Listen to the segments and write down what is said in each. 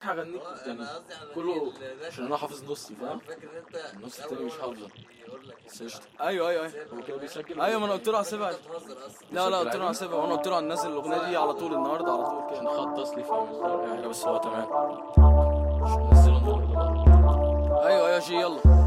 هغنيك آه، يعني انا قصدي على كله الراب. عشان انا حافظ نصي أنا فاهم فاكر ان انت النص في التاني مش الأول حافظه يقول لك بس قشطة ايوه ايوه ايوه سيبها. هو كده بيسجل ايوه ما انا قلت له هسيبها أنت بتهزر اصلا لا لا قلت له هسيبها وانا قلت له هننزل الاغنيه دي على طول النهارده على طول عشان كده خط اصلي فاهم يعني بس هو تمام مش منزله النهارده ايوه ايوه جي يلا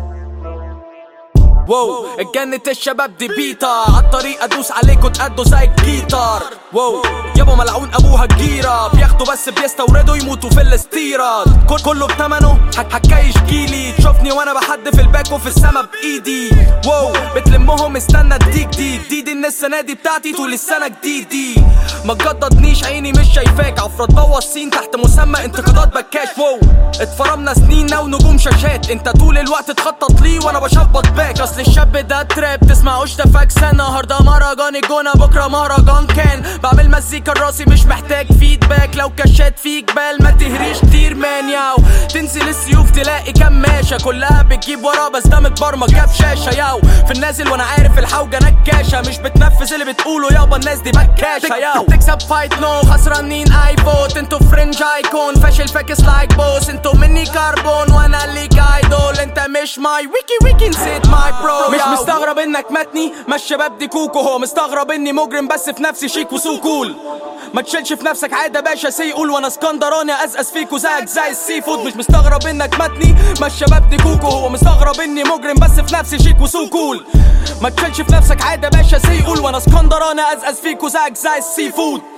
واو اتجنت الشباب دي بيتا عالطريق ادوس عليكوا تأدوا زي الجيتار واو يابا ملعون ابوها الجيرة بياخدوا بس بيستوردوا يموتوا في الاستيراد كل كله بتمنه حك حكايش جيلي تشوفني وانا بحدف الباك وفي السما بايدي واو بتلمهم استنى اديك دي جديد ان السنه دي بتاعتي طول السنه جديدي ما تجددنيش عيني مش شايفاك عفرة تبوظ سين تحت مسمى انتقادات بكاش واو اتفرمنا سنين ونجوم شاشات انت طول الوقت تخطط لي وانا بشبط باك اصل الشاب ده تراب تسمعوش ده فاكسة النهارده مهرجان الجونة بكره مهرجان كان بعمل مزيكا راسي مش محتاج فيدباك لو كشات فيك بال ما تهريش كتير مان ياو تنزل السيوف تلاقي كماشة كلها بتجيب ورا بس ده متبرمج جاب شاشة ياو في النازل وانا عارف الحوجة نكاشة مش بتنفذ اللي بتقوله يابا الناس دي بكاشة ياو تكسب فايت نو خسرانين اي فوت انتوا فرنج ايكون فاشل فاكس لايك بوس انتوا مني كربون وانا اللي ايدول انت مش ماي ويكي ويكي نسيت ماي برو مش مستغرب انك متني ما الشباب دي كوكو هو مستغرب اني مجرم بس في نفسي شيك وسو كول ما تشيلش في نفسك عادة باشا سي قول وانا اسكندراني ازقز فيكو زيك زي السي فود مش مستغرب انك متني ما الشباب دي كوكو هو مستغرب اني مجرم بس في نفسي شيك وسو كول ما تشيلش في نفسك عادة باشا سي قول وانا اسكندراني ازقز فيكو زيك زي السي فود